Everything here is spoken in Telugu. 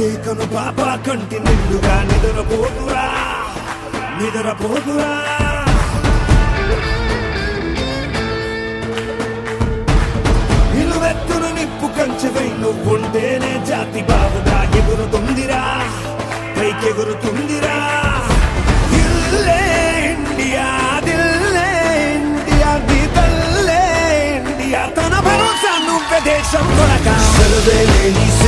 కదిలే కను పాప కంటి నిండుగా నిద్రపోతురా నిద్రపోతురా నిలువెత్తును నిప్పు కంచెపై నువ్వుంటేనే జాతి బావుగా ఎగురుతుందిరా పైకెగురుతుందిరా ఇల్లే ఇండియా దిల్లే ఇండియా నీ తల్లే ఇండియా తన భరోసా నువ్వే దేశం కొనక సెలవే లేని